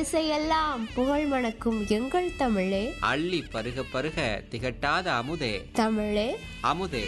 திசையெல்லாம் புகழ் மணக்கும் எங்கள் தமிழே அள்ளி பருக பருக திகட்டாத அமுதே தமிழே அமுதே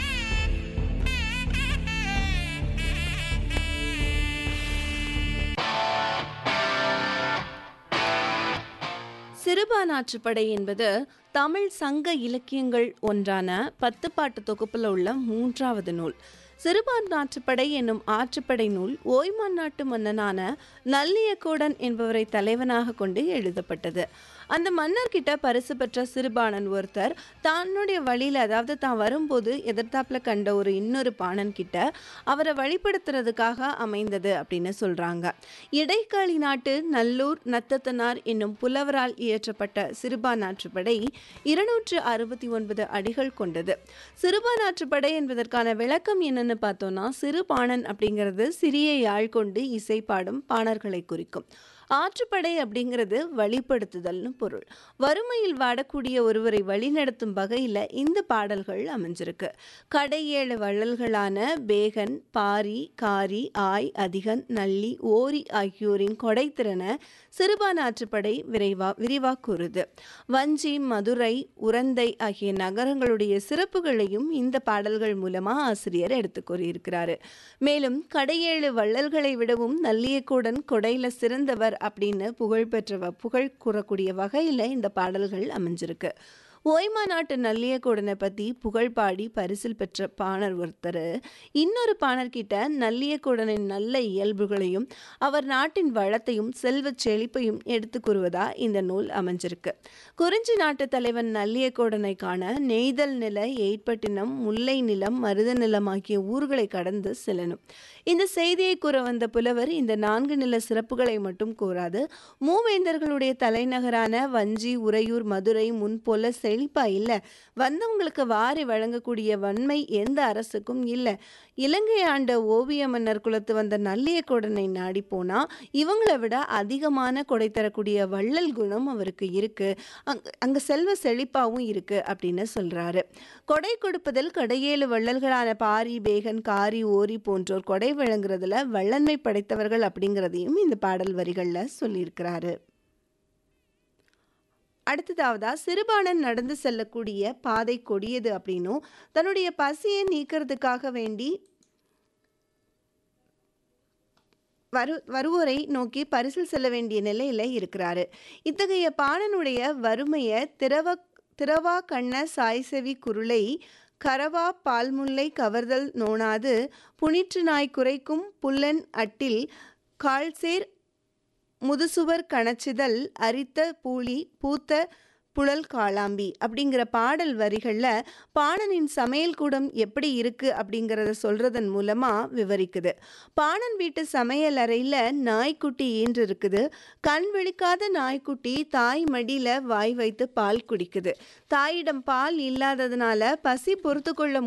சிறுபானாற்றுப்படை என்பது தமிழ் சங்க இலக்கியங்கள் ஒன்றான பத்து பாட்டு தொகுப்பில் உள்ள மூன்றாவது நூல் சிறுபான்நாற்றுப்படை என்னும் ஆற்றுப்படை நூல் ஓய்மான் நாட்டு மன்னனான நல்லியக்கோடன் என்பவரை தலைவனாக கொண்டு எழுதப்பட்டது அந்த மன்னர்கிட்ட பரிசு பெற்ற சிறுபாணன் ஒருத்தர் தன்னுடைய வழியில் அதாவது தான் வரும்போது எதிர்த்தாப்புல கண்ட ஒரு இன்னொரு பாணன் கிட்ட அவரை வழிபடுத்துறதுக்காக அமைந்தது அப்படின்னு சொல்றாங்க இடைக்காலி நாட்டு நல்லூர் நத்தத்தனார் என்னும் புலவரால் இயற்றப்பட்ட சிறுபானாற்றுப்படை இருநூற்று அறுபத்தி ஒன்பது அடிகள் கொண்டது சிறுபானாற்றுப்படை என்பதற்கான விளக்கம் என்னன்னு பார்த்தோம்னா சிறுபாணன் அப்படிங்கிறது சிறிய யாழ் கொண்டு இசை பாடும் பாணர்களை குறிக்கும் ஆற்றுப்படை அப்படிங்கிறது வழிபடுத்துதல்னு பொருள் வறுமையில் வாடக்கூடிய ஒருவரை வழிநடத்தும் வகையில் இந்த பாடல்கள் அமைஞ்சிருக்கு கடையேழு வள்ளல்களான பேகன் பாரி காரி ஆய் அதிகன் நல்லி ஓரி ஆகியோரின் கொடைத்திறனை சிறுபான் ஆற்றுப்படை விரைவா விரிவாக கூறுது வஞ்சி மதுரை உரந்தை ஆகிய நகரங்களுடைய சிறப்புகளையும் இந்த பாடல்கள் மூலமாக ஆசிரியர் எடுத்து கூறியிருக்கிறாரு மேலும் கடையேழு வள்ளல்களை விடவும் நல்லியக்கூடன் கொடையில சிறந்தவர் அப்படின்னு புகழ்பெற்ற புகழ் கூறக்கூடிய வகையில் இந்த பாடல்கள் அமைஞ்சிருக்கு ஓய்மா நாட்டு நல்லியக்கூடனை பற்றி புகழ் பாடி பரிசில் பெற்ற பாணர் ஒருத்தர் இன்னொரு பாணர்கிட்ட நல்லியக்கூடனின் நல்ல இயல்புகளையும் அவர் நாட்டின் வளத்தையும் செல்வச் செழிப்பையும் எடுத்து கூறுவதா இந்த நூல் அமைஞ்சிருக்கு குறிஞ்சி நாட்டு தலைவன் நல்லியக்கூடனை காண நெய்தல் நில எய்ட்பட்டினம் முல்லை நிலம் மருத நிலம் ஆகிய ஊர்களை கடந்து செல்லணும் இந்த செய்தியை கூற வந்த புலவர் இந்த நான்கு நில சிறப்புகளை மட்டும் கூறாது மூவேந்தர்களுடைய தலைநகரான வஞ்சி உறையூர் மதுரை முன்போல செழிப்பா இல்லை வந்தவங்களுக்கு வாரி வழங்கக்கூடிய வன்மை எந்த அரசுக்கும் இல்லை இலங்கை ஆண்ட ஓவிய மன்னர் குலத்து வந்த நல்லியக்கோடனை நாடி போனா இவங்களை விட அதிகமான கொடை தரக்கூடிய வள்ளல் குணம் அவருக்கு இருக்கு அங்க அங்க செல்வ செழிப்பாவும் இருக்கு அப்படின்னு சொல்றாரு கொடை கொடுப்பதில் கடையேழு வள்ளல்களான பாரி பேகன் காரி ஓரி போன்றோர் கொடை வழங்குறதுல வள்ளன்மை படைத்தவர்கள் அப்படிங்கிறதையும் இந்த பாடல் வரிகள்ல சொல்லியிருக்கிறாரு அடுத்ததாவதா சிறுபாணன் நடந்து செல்லக்கூடிய பாதை கொடியது அப்படின்னும் தன்னுடைய பசியை நீக்கிறதுக்காக வேண்டி வரு வருவோரை நோக்கி பரிசில் செல்ல வேண்டிய நிலையில் இருக்கிறாரு இத்தகைய பாணனுடைய வறுமையை திரவ திரவா கண்ண சாய்செவி குருளை கரவா பால்முல்லை கவர்தல் நோனாது புனிற்று நாய் குறைக்கும் புல்லன் அட்டில் கால்சேர் முதுசுவர் கணச்சிதல் அரித்த பூளி பூத்த புழல் காளாம்பி அப்படிங்கிற பாடல் வரிகளில் பாணனின் சமையல் கூடம் எப்படி இருக்கு அப்படிங்கிறத சொல்றதன் மூலமா விவரிக்குது பாணன் வீட்டு சமையல் அறையில் நாய்க்குட்டி ஈன்று இருக்குது கண் விழிக்காத நாய்க்குட்டி தாய் மடியில் வாய் வைத்து பால் குடிக்குது தாயிடம் பால் இல்லாததுனால பசி பொறுத்து கொள்ள